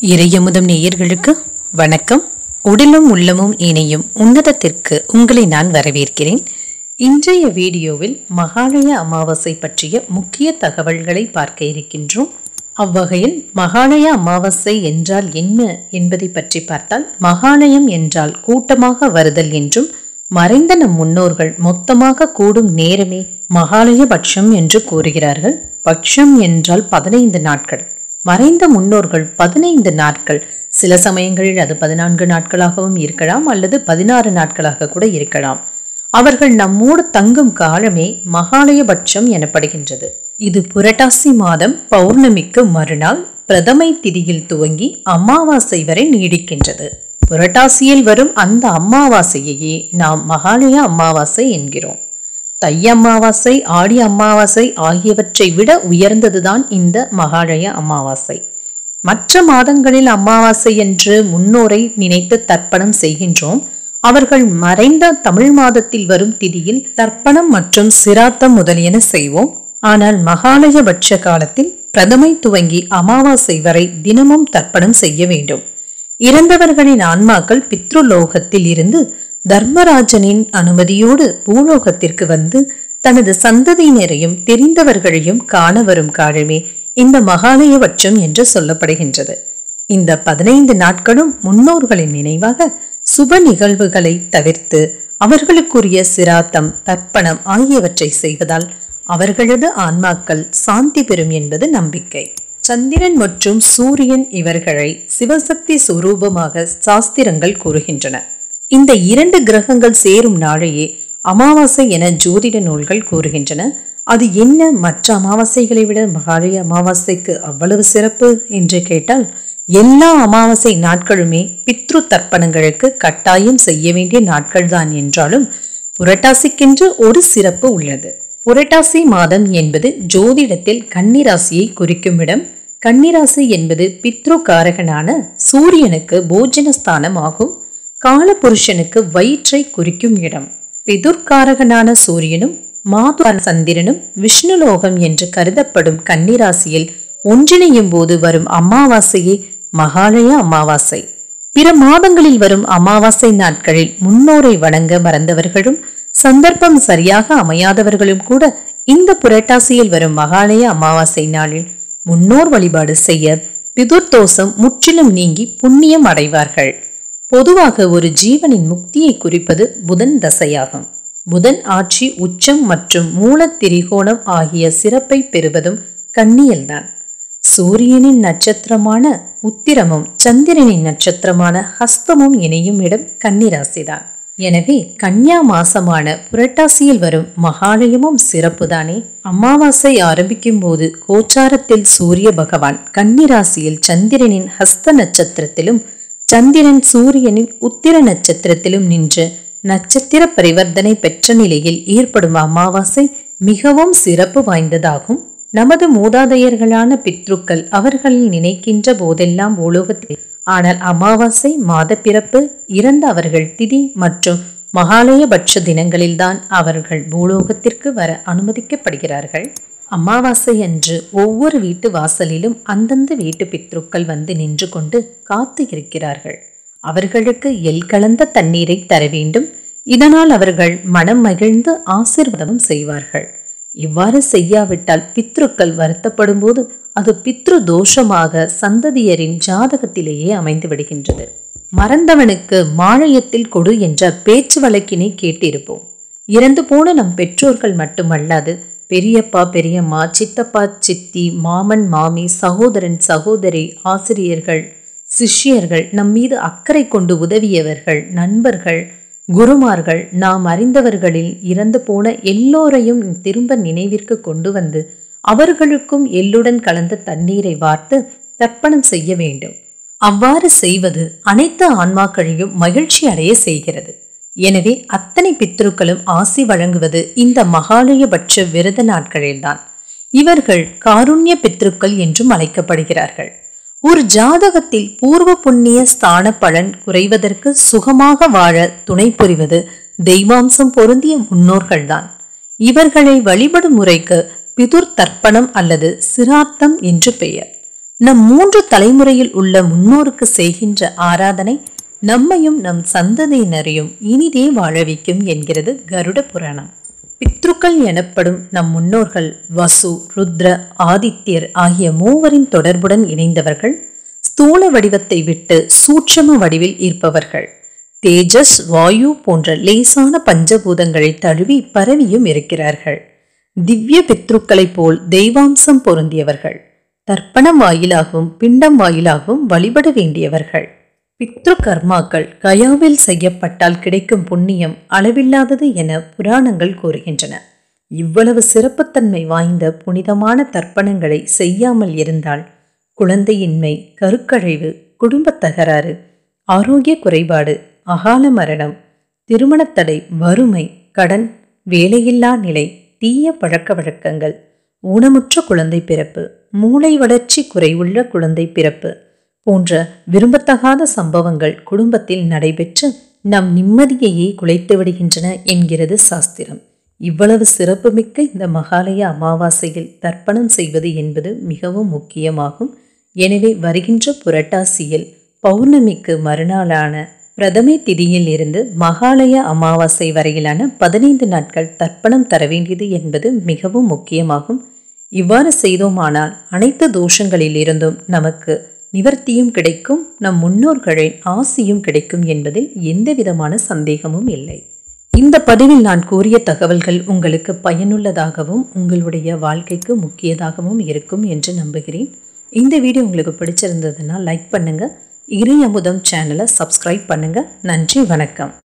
இறையமுதம் நேயர்களுக்கு வணக்கம் உடலும் உள்ளமும் இணையும் உன்னதத்திற்கு உங்களை நான் வரவேற்கிறேன் இன்றைய வீடியோவில் மகாலய அமாவாசை பற்றிய முக்கிய தகவல்களை பார்க்க இருக்கின்றோம் அவ்வகையில் மகாலய அமாவாசை என்றால் என்ன என்பதை பற்றி பார்த்தால் மகாலயம் என்றால் கூட்டமாக வருதல் என்றும் மறைந்த நம் முன்னோர்கள் மொத்தமாக கூடும் நேரமே மகாலய பட்சம் என்று கூறுகிறார்கள் பட்சம் என்றால் பதினைந்து நாட்கள் மறைந்த முன்னோர்கள் பதினைந்து நாட்கள் சில சமயங்களில் அது பதினான்கு நாட்களாகவும் இருக்கலாம் அல்லது பதினாறு நாட்களாக கூட இருக்கலாம் அவர்கள் நம்மோடு தங்கும் காலமே மகாலயபட்சம் எனப்படுகின்றது இது புரட்டாசி மாதம் பௌர்ணமிக்கு மறுநாள் பிரதமை திதியில் துவங்கி அமாவாசை வரை நீடிக்கின்றது புரட்டாசியில் வரும் அந்த அமாவாசையையே நாம் மகாலய அமாவாசை என்கிறோம் தை அமாவாசை ஆடி அமாவாசை ஆகியவற்றை விட உயர்ந்ததுதான் இந்த மகாலய அமாவாசை மற்ற மாதங்களில் அமாவாசை என்று முன்னோரை நினைத்து தர்ப்பணம் செய்கின்றோம் அவர்கள் மறைந்த தமிழ் மாதத்தில் வரும் திதியில் தர்ப்பணம் மற்றும் சிராத்தம் முதலியன செய்வோம் ஆனால் மகாலயபட்ச காலத்தில் பிரதமை துவங்கி அமாவாசை வரை தினமும் தர்ப்பணம் செய்ய வேண்டும் இறந்தவர்களின் ஆன்மாக்கள் பித்ருலோகத்தில் இருந்து தர்மராஜனின் அனுமதியோடு பூலோகத்திற்கு வந்து தனது சந்ததியினரையும் தெரிந்தவர்களையும் காண வரும் காலமே இந்த மகாலயபட்சம் என்று சொல்லப்படுகின்றது இந்த பதினைந்து நாட்களும் முன்னோர்களின் நினைவாக சுப நிகழ்வுகளை தவிர்த்து அவர்களுக்குரிய சிராத்தம் தர்ப்பணம் ஆகியவற்றை செய்வதால் அவர்களது ஆன்மாக்கள் சாந்தி பெறும் என்பது நம்பிக்கை சந்திரன் மற்றும் சூரியன் இவர்களை சிவசக்தி சுரூபமாக சாஸ்திரங்கள் கூறுகின்றன இந்த இரண்டு கிரகங்கள் சேரும் நாளையே அமாவாசை என ஜோதிட நூல்கள் கூறுகின்றன அது என்ன மற்ற அமாவாசைகளை விட மகாலய அமாவாசைக்கு அவ்வளவு சிறப்பு என்று கேட்டால் எல்லா அமாவாசை நாட்களுமே பித்ரு தர்ப்பணங்களுக்கு கட்டாயம் செய்ய வேண்டிய நாட்கள்தான் என்றாலும் புரட்டாசிக்கென்று ஒரு சிறப்பு உள்ளது புரட்டாசி மாதம் என்பது ஜோதிடத்தில் கன்னிராசியை குறிக்கும் இடம் கன்னிராசி என்பது பித்ரு காரகனான சூரியனுக்கு போஜனஸ்தானம் ஆகும் காலபுருஷனுக்கு வயிற்றை குறிக்கும் இடம் பிதுர்காரகனான சூரியனும் மாது சந்திரனும் விஷ்ணுலோகம் என்று கருதப்படும் கன்னிராசியில் ஒன்றிணையும் போது வரும் அமாவாசையே மகாலய அமாவாசை பிற மாதங்களில் வரும் அமாவாசை நாட்களில் முன்னோரை வணங்க மறந்தவர்களும் சந்தர்ப்பம் சரியாக அமையாதவர்களும் கூட இந்த புரட்டாசியில் வரும் மகாலய அமாவாசை நாளில் முன்னோர் வழிபாடு செய்ய பிதுர்தோஷம் முற்றிலும் நீங்கி புண்ணியம் அடைவார்கள் பொதுவாக ஒரு ஜீவனின் முக்தியை குறிப்பது புதன் தசையாகும் புதன் ஆட்சி உச்சம் மற்றும் மூலத்திரிகோணம் ஆகிய சிறப்பை பெறுவதும் கன்னியல்தான் சூரியனின் நட்சத்திரமான உத்திரமும் சந்திரனின் நட்சத்திரமான ஹஸ்தமும் இணையும் இடம் கன்னிராசிதான் எனவே கன்னியா மாசமான புரட்டாசியில் வரும் மகாலயமும் சிறப்புதானே அமாவாசை ஆரம்பிக்கும் போது கோச்சாரத்தில் சூரிய பகவான் கன்னிராசியில் சந்திரனின் ஹஸ்த நட்சத்திரத்திலும் சந்திரன் சூரியனின் உத்திர நட்சத்திரத்திலும் நின்று நட்சத்திர பரிவர்த்தனை பெற்ற நிலையில் ஏற்படும் அமாவாசை மிகவும் சிறப்பு வாய்ந்ததாகும் நமது மூதாதையர்களான பித்ருக்கள் அவர்களில் நினைக்கின்ற போதெல்லாம் பூலோகத்தில் ஆனால் அமாவாசை மாத பிறப்பு இறந்த அவர்கள் திதி மற்றும் மகாலயபட்ச தினங்களில்தான் அவர்கள் பூலோகத்திற்கு வர அனுமதிக்கப்படுகிறார்கள் அமாவாசை அன்று ஒவ்வொரு வீட்டு வாசலிலும் அந்தந்த வீட்டு பித்ருக்கள் வந்து நின்று கொண்டு காத்து இருக்கிறார்கள் அவர்களுக்கு எல் கலந்த தண்ணீரை தர வேண்டும் இதனால் அவர்கள் மனம் மகிழ்ந்து ஆசிர்வாதம் செய்வார்கள் இவ்வாறு செய்யாவிட்டால் பித்ருக்கள் வருத்தப்படும் போது அது பித்ரு தோஷமாக சந்ததியரின் ஜாதகத்திலேயே அமைந்து விடுகின்றது மறந்தவனுக்கு மாழையத்தில் கொடு என்ற பேச்சு வழக்கினை கேட்டிருப்போம் இறந்து போன நம் பெற்றோர்கள் மட்டுமல்லாது பெரியப்பா பெரியம்மா சித்தப்பா சித்தி மாமன் மாமி சகோதரன் சகோதரி ஆசிரியர்கள் சிஷ்யர்கள் நம் மீது அக்கறை கொண்டு உதவியவர்கள் நண்பர்கள் குருமார்கள் நாம் அறிந்தவர்களில் இறந்து போன எல்லோரையும் திரும்ப நினைவிற்கு கொண்டு வந்து அவர்களுக்கும் எள்ளுடன் கலந்த தண்ணீரை வார்த்து தர்ப்பணம் செய்ய வேண்டும் அவ்வாறு செய்வது அனைத்து ஆன்மாக்களையும் மகிழ்ச்சி அடைய செய்கிறது எனவே அத்தனை பித்ருக்களும் ஆசி வழங்குவது இந்த மகாலயபட்ச விரத நாட்களில்தான் இவர்கள் காருண்ய பித்ருக்கள் என்றும் அழைக்கப்படுகிறார்கள் ஒரு ஜாதகத்தில் பூர்வ புண்ணிய ஸ்தான பலன் குறைவதற்கு சுகமாக வாழ துணை புரிவது தெய்வாம்சம் பொருந்திய முன்னோர்கள்தான் இவர்களை வழிபடும் முறைக்கு பிதுர் தர்ப்பணம் அல்லது சிராத்தம் என்று பெயர் நம் மூன்று தலைமுறையில் உள்ள முன்னோருக்கு செய்கின்ற ஆராதனை நம்மையும் நம் சந்ததியினரையும் இனிதே வாழ வைக்கும் என்கிறது கருட புராணம் பித்ருக்கள் எனப்படும் நம் முன்னோர்கள் வசு ருத்ர ஆதித்யர் ஆகிய மூவரின் தொடர்புடன் இணைந்தவர்கள் ஸ்தூல வடிவத்தை விட்டு சூட்சம வடிவில் இருப்பவர்கள் தேஜஸ் வாயு போன்ற லேசான பஞ்சபூதங்களை தழுவி பரவியும் இருக்கிறார்கள் திவ்ய பித்ருக்களைப் போல் தெய்வாம்சம் பொருந்தியவர்கள் தர்ப்பணம் வாயிலாகவும் பிண்டம் வாயிலாகவும் வழிபட வேண்டியவர்கள் பித்ரு கர்மாக்கள் கயாவில் செய்யப்பட்டால் கிடைக்கும் புண்ணியம் அளவில்லாதது என புராணங்கள் கூறுகின்றன இவ்வளவு சிறப்புத்தன்மை வாய்ந்த புனிதமான தர்ப்பணங்களை செய்யாமல் இருந்தால் குழந்தையின்மை கருக்கழிவு குடும்பத் தகராறு ஆரோக்கிய குறைபாடு அகால மரணம் திருமணத்தடை வறுமை கடன் வேலையில்லா நிலை தீய பழக்க வழக்கங்கள் ஊனமுற்ற குழந்தை பிறப்பு மூளை வளர்ச்சி குறைவுள்ள குழந்தை பிறப்பு போன்ற விரும்பத்தகாத சம்பவங்கள் குடும்பத்தில் நடைபெற்று நம் நிம்மதியையே குலைத்து விடுகின்றன என்கிறது சாஸ்திரம் இவ்வளவு சிறப்புமிக்க இந்த மகாலய அமாவாசையில் தர்ப்பணம் செய்வது என்பது மிகவும் முக்கியமாகும் எனவே வருகின்ற புரட்டாசியில் பௌர்ணமிக்கு மறுநாளான பிரதமை திதியில் இருந்து மகாலய அமாவாசை வரையிலான பதினைந்து நாட்கள் தர்ப்பணம் தர வேண்டியது என்பது மிகவும் முக்கியமாகும் இவ்வாறு செய்தோமானால் அனைத்து தோஷங்களில் இருந்தும் நமக்கு நிவர்த்தியும் கிடைக்கும் நம் முன்னோர்களின் ஆசியும் கிடைக்கும் என்பதில் எந்தவிதமான சந்தேகமும் இல்லை இந்த பதிவில் நான் கூறிய தகவல்கள் உங்களுக்கு பயனுள்ளதாகவும் உங்களுடைய வாழ்க்கைக்கு முக்கியதாகவும் இருக்கும் என்று நம்புகிறேன் இந்த வீடியோ உங்களுக்கு பிடிச்சிருந்ததுன்னா லைக் பண்ணுங்க இறை அமுதம் சேனலை சப்ஸ்கிரைப் பண்ணுங்க நன்றி வணக்கம்